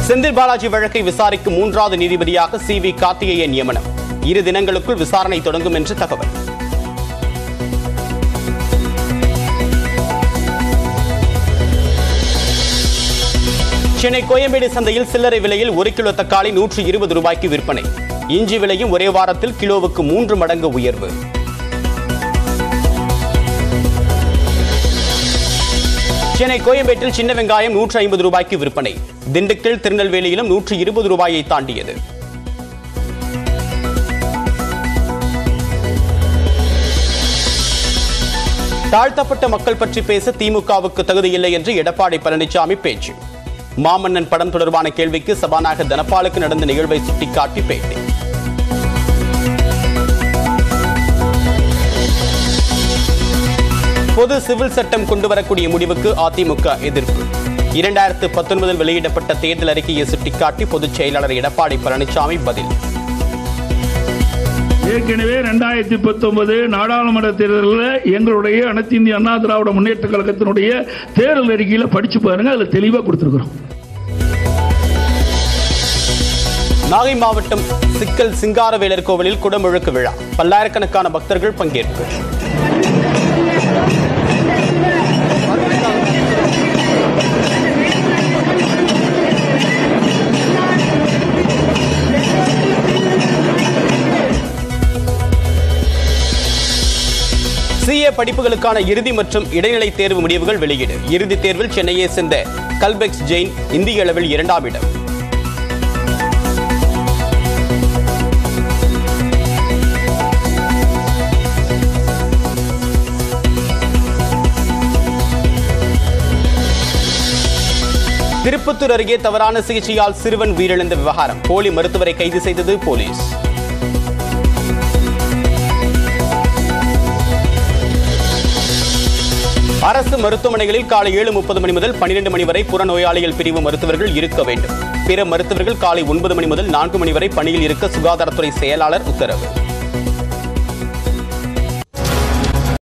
செந்தில் பாலாஜி வழக்கை விசாரிக்கும் மூன்றாவது நீதிபதியாக சி வி கார்த்திகேயன் நியமனம் இரு தினங்களுக்குள் விசாரணை தொடங்கும் என்று தகவல் சென்னை கோயம்பேடு சந்தையில் சில்லறை விலையில் ஒரு கிலோ தக்காளி நூற்று இருபது ரூபாய்க்கு விற்பனை இஞ்சி விலையும் ஒரே வாரத்தில் கிலோவுக்கு மூன்று மடங்கு உயர்வு சென்னை கோயம்பேட்டில் சின்ன வெங்காயம் நூற்று ஐம்பது ரூபாய்க்கு விற்பனை திண்டுக்கல் திருநெல்வேலியிலும் நூற்று இருபது ரூபாயை தாண்டியது தாழ்த்தப்பட்ட மக்கள் பற்றி பேச திமுகவுக்கு தகுதியில்லை என்று எடப்பாடி பழனிசாமி பேச்சு மாமன்னன் படம் தொடர்பான கேள்விக்கு சபாநாயகர் தனபாலுக்கு நடந்த நிகழ்வை சுட்டிக்காட்டி பேட்டி பொது சிவில் சட்டம் கொண்டு வரக்கூடிய முடிவுக்கு அதிமுக எதிர்ப்பு இரண்டாயிரத்து பத்தொன்பதில் வெளியிடப்பட்ட தேர்தல் அறிக்கையை சுட்டிக்காட்டி பொதுச் செயலாளர் எடப்பாடி பழனிசாமி பதில் ஏற்கனவே ரெண்டாயிரத்தி பத்தொன்பது நாடாளுமன்ற தேர்தலில் எங்களுடைய அனைத்து இந்திய அண்ணா திராவிட முன்னேற்ற கழகத்தினுடைய தேர்தல் அறிக்கையில படிச்சு பாருங்க அதுல தெளிவா கொடுத்திருக்கிறோம் நாகை மாவட்டம் சிக்கல் சிங்காரவேலர் கோவிலில் குடமுழுக்கு விழா பல்லாயிரக்கணக்கான பக்தர்கள் பங்கேற்பு சிஏ படிப்புகளுக்கான இறுதி மற்றும் இடைநிலை தேர்வு முடிவுகள் வெளியீடு இறுதித் தேர்வில் சென்னையை சேர்ந்த கல்பெக்ஸ் ஜெயின் இந்திய அளவில் இரண்டாம் இடம் திருப்பத்தூர் அருகே தவறான சிகிச்சையால் சிறுவன் உயிரிழந்த விவகாரம் போலி மருத்துவரை கைது செய்தது போலீஸ் அரசு மருத்துவமனைகளில் காலை ஏழு முப்பது மணி முதல் பனிரெண்டு மணி வரை புறநோயாளிகள் பிரிவு மருத்துவர்கள் இருக்க வேண்டும் பிற மருத்துவர்கள் காலை ஒன்பது மணி முதல் நான்கு மணி வரை பணியில் இருக்க சுகாதாரத்துறை செயலாளர் உத்தரவு